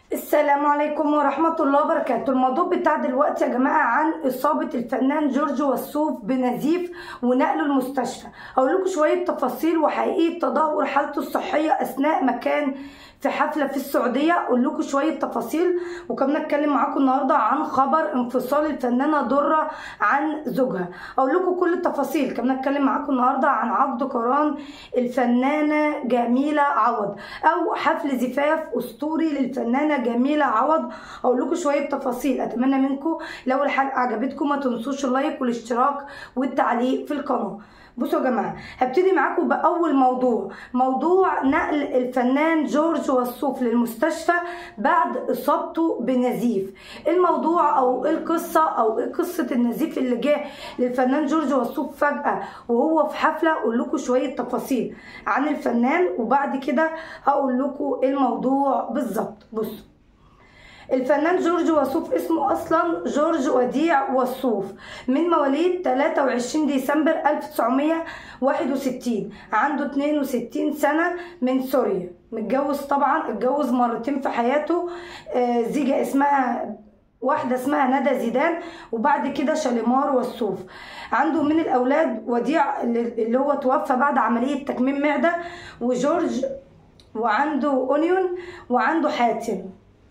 السلام عليكم ورحمة الله وبركاته الموضوع بتاع دلوقتي يا جماعة عن إصابة الفنان جورج وسوف بنزيف ونقله المستشفى هقول لكم شوية تفاصيل وحقيقة تدهور حالته الصحية أثناء ما كان في حفلة في السعودية أقول لكم شوية تفاصيل وكمان أتكلم معاكم النهاردة عن خبر انفصال الفنانة درة عن زوجها أقول لكم كل التفاصيل كمان أتكلم معاكم النهاردة عن عقد قران الفنانة جميلة عوض أو حفل زفاف أسطوري للفنانة جميلة عوض أقول لكم شوية تفاصيل أتمنى منكم لو الحلقة عجبتكم ما تنسوش اللايك والاشتراك والتعليق في القناة بصوا يا جماعه هبتدي معاكم باول موضوع موضوع نقل الفنان جورج وسوف للمستشفى بعد اصابته بنزيف الموضوع او ايه القصه او ايه قصه النزيف اللي جه للفنان جورج وسوف فجاه وهو في حفله اقول لكم شويه تفاصيل عن الفنان وبعد كده هقول لكم الموضوع بالظبط بصوا الفنان جورج وسوف اسمه اصلا جورج وديع وسوف من مواليد 23 ديسمبر 1961 عنده 62 سنه من سوريا متجوز طبعا اتجوز مرتين في حياته آه زيجه اسمها واحده اسمها ندى زيدان وبعد كده شاليمار وسوف عنده من الاولاد وديع اللي هو توفى بعد عمليه تكميم معده وجورج وعنده اونيون وعنده حاتم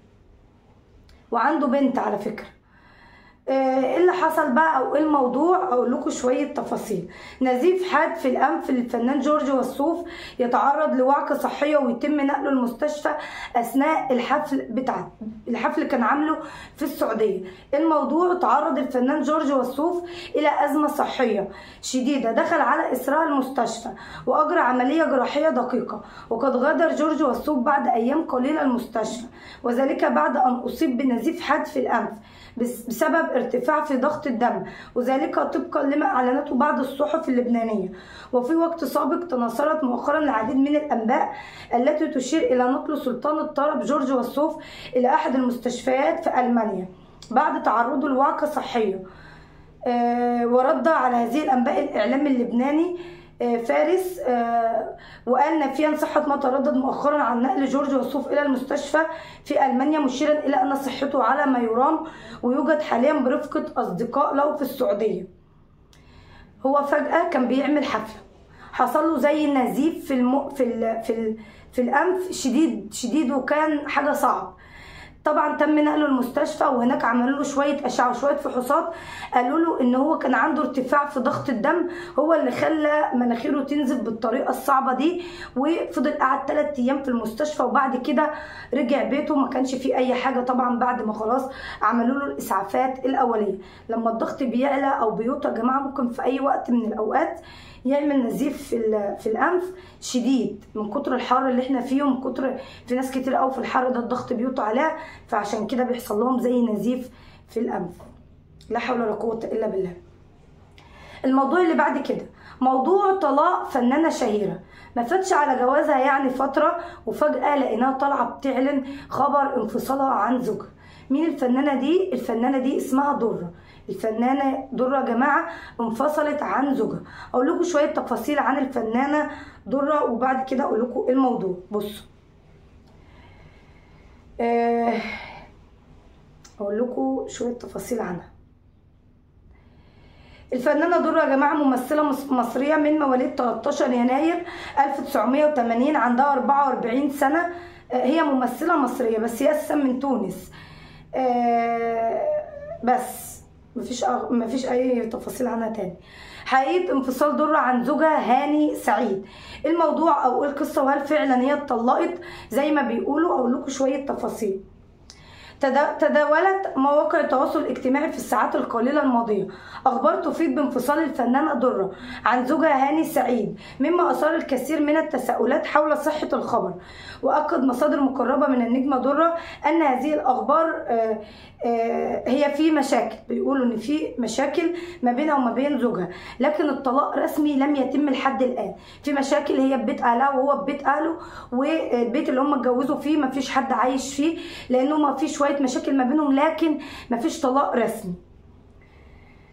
وعنده بنت على فكره ايه اللي حصل بقى او ايه الموضوع اقول لكم شويه تفاصيل نزيف حاد في الانف للفنان جورج وسوف يتعرض لوعكه صحيه ويتم نقله المستشفى اثناء الحفل بتاع الحفل كان عامله في السعوديه الموضوع تعرض الفنان جورج وسوف الى ازمه صحيه شديده دخل على اسراء المستشفى واجرى عمليه جراحيه دقيقه وقد غادر جورج وسوف بعد ايام قليله المستشفى وذلك بعد ان اصيب بنزيف حاد في الانف بسبب ارتفاع في ضغط الدم وذلك طبقا لما اعلنته بعض الصحف اللبنانيه وفي وقت سابق تناصرت مؤخرا العديد من الانباء التي تشير الى نقل سلطان الطرب جورج وسوف الى احد المستشفيات في المانيا بعد تعرضه لوعكه صحيه أه ورد على هذه الانباء الاعلام اللبناني فارس وقال نافيا صحة ما تردد مؤخرا عن نقل جورج وسوف إلى المستشفى في ألمانيا مشيرا إلى أن صحته على ما يرام ويوجد حاليا برفقة أصدقاء له في السعودية هو فجأة كان بيعمل حفلة حصل له زي نزيف في الم... في ال... في ال... في الأنف شديد شديد وكان حاجة صعب طبعا تم نقله المستشفى وهناك عملوا له شويه اشعه وشويه فحوصات قالوا له ان هو كان عنده ارتفاع في ضغط الدم هو اللي خلى مناخيره تنزف بالطريقه الصعبه دي وفضل قعد 3 ايام في المستشفى وبعد كده رجع بيته ما كانش فيه اي حاجه طبعا بعد ما خلاص عملوا له الاسعافات الاوليه لما الضغط بيعلى او بيوطى يا جماعه ممكن في اي وقت من الاوقات يعمل نزيف في في الانف شديد من كتر الحر اللي احنا فيه ومن كتر في ناس كتير قوي في الحر ده الضغط بيوطى عليها فعشان كده بيحصل لهم زي نزيف في الانف لا حول ولا قوه الا بالله الموضوع اللي بعد كده موضوع طلاق فنانة شهيرة ما فاتش على جوازها يعني فترة وفجأة لقيناها طالعة بتعلن خبر انفصالها عن زوجها مين الفنانة دي؟ الفنانة دي اسمها درة الفنانة درة يا جماعة انفصلت عن زوجها أقول لكم شوية تفاصيل عن الفنانة درة وبعد كده أقول لكم إيه الموضوع بصوا أه أقول لكم شوية تفاصيل عنها الفنانة درة يا جماعة ممثلة مصرية من مواليد 13 يناير 1980 عندها 44 سنة هي ممثلة مصرية بس هي أساسا من تونس أه بس مفيش أغ... مفيش اي تفاصيل عنها تاني حقيقه انفصال درة عن زوجها هاني سعيد الموضوع او ايه القصه وهل فعلا هي اتطلقت زي ما بيقولوا اقول لكم شويه تفاصيل تداولت مواقع التواصل الاجتماعي في الساعات القليلة الماضية أخبار تفيد بانفصال الفنانة درة عن زوجها هاني سعيد مما أثار الكثير من التساؤلات حول صحة الخبر وأكد مصادر مقربة من النجمة درة أن هذه الأخبار آآ آآ هي في مشاكل بيقولوا إن في مشاكل ما بينها وما بين زوجها لكن الطلاق رسمي لم يتم لحد الآن في مشاكل هي ببيت أهلها وهو ببيت أهله والبيت اللي هم اتجوزوا فيه ما فيش حد عايش فيه لأنه ما فيش شوية مشاكل ما بينهم لكن ما فيش طلاق رسمي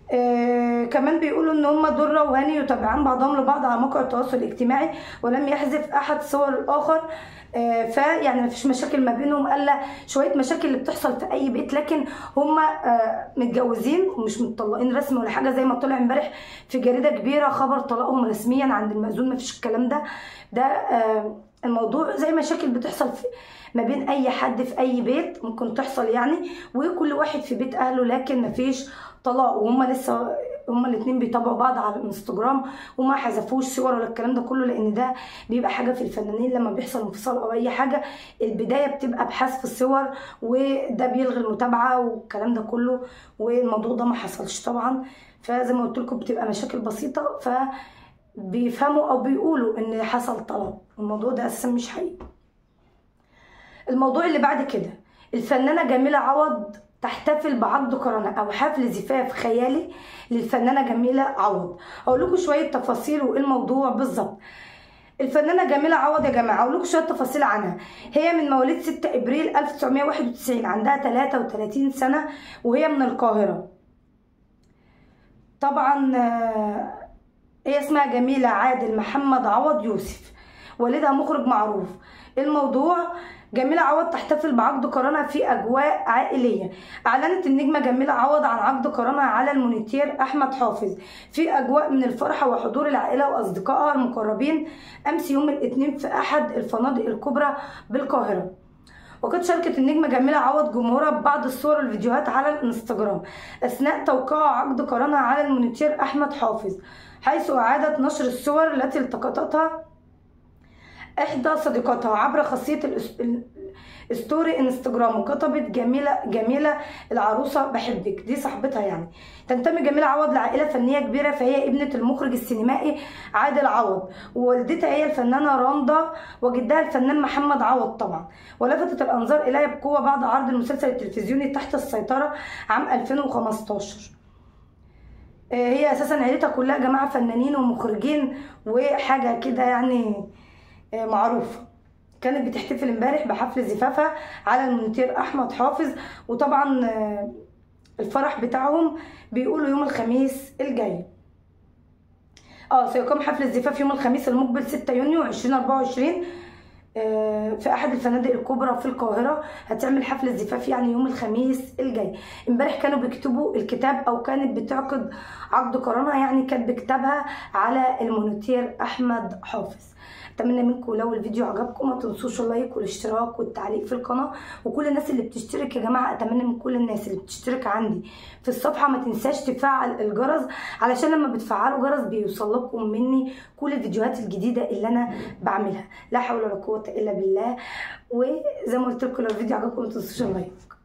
آه كمان بيقولوا ان هم دره وهاني يتابعان بعضهم لبعض على موقع التواصل الاجتماعي ولم يحذف احد صور الاخر آه فيعني مفيش مشاكل ما بينهم الا شويه مشاكل اللي بتحصل في اي بيت لكن هم آه متجوزين ومش متطلقين رسمي ولا حاجه زي ما طلع امبارح في جريده كبيره خبر طلاقهم رسميا عند المأذون مفيش الكلام ده ده آه الموضوع زي مشاكل بتحصل في ما بين اي حد في اي بيت ممكن تحصل يعني وكل واحد في بيت اهله لكن مفيش طلاق وهما لسه هما الاثنين بيتابعوا بعض على الانستجرام وما حذفوش صور ولا الكلام ده كله لان ده بيبقى حاجه في الفنانين لما بيحصل انفصال او اي حاجه البدايه بتبقى بحذف الصور وده بيلغي المتابعه والكلام ده كله والموضوع ده ما حصلش طبعا فزي ما قلت لكم بتبقى مشاكل بسيطه ف بيفهموا او بيقولوا ان حصل طلاق الموضوع ده اساسا مش حقيقي الموضوع اللي بعد كده الفنانه جميله عوض تحتفل بعقد قرنة او حفل زفاف خيالي للفنانه جميله عوض اقول لكم شويه تفاصيل وايه الموضوع بالظبط الفنانه جميله عوض يا جماعه اقول لكم شويه تفاصيل عنها هي من مواليد 6 ابريل 1991 عندها 33 سنه وهي من القاهره طبعا هي اسمها جميله عادل محمد عوض يوسف والدها مخرج معروف الموضوع جميلة عوض تحتفل بعقد قرانها في أجواء عائلية أعلنت النجمة جميلة عوض عن عقد قرانها على المونيتير أحمد حافظ في أجواء من الفرحة وحضور العائلة وأصدقائها المقربين أمس يوم الاثنين في أحد الفنادق الكبرى بالقاهرة وقد شاركت النجمة جميلة عوض جمهورها ببعض الصور والفيديوهات على الانستجرام أثناء توقيع عقد قرانها على المونيتير أحمد حافظ حيث أعادت نشر الصور التي التقطتها احدى صديقاتها عبر خاصيه ستوري انستجرام وكتبت جميله جميله العروسه بحبك دي صاحبتها يعني تنتمي جميله عوض لعائله فنيه كبيره فهي ابنه المخرج السينمائي عادل عوض ووالدتها هي الفنانه رندا وجدها الفنان محمد عوض طبعا ولفتت الانظار اليها بقوه بعد عرض المسلسل التلفزيوني تحت السيطره عام 2015 هي اساسا عيلتها كلها جماعه فنانين ومخرجين وحاجه كده يعني معروفه كانت بتحتفل امبارح بحفل زفافها على المونتير احمد حافظ وطبعا الفرح بتاعهم بيقولوا يوم الخميس الجاي اه سيقام حفل الزفاف يوم الخميس المقبل 6 يونيو 2024 في احد الفنادق الكبرى في القاهره هتعمل حفل الزفاف يعني يوم الخميس الجاي امبارح كانوا بيكتبوا الكتاب او كانت بتعقد عقد قرانها يعني كانت بكتابها على المونتير احمد حافظ اتمنى منكم لو الفيديو عجبكم ما تنسوش اللايك والاشتراك والتعليق في القناه وكل الناس اللي بتشترك يا جماعه اتمنى من كل الناس اللي بتشترك عندي في الصفحه ما تنساش تفعل الجرس علشان لما بتفعلوا جرس بيوصل لكم مني كل الفيديوهات الجديده اللي انا بعملها لا حول ولا قوه الا بالله وزي ما قلت لكم لو الفيديو عجبكم ما تنسوش اللايك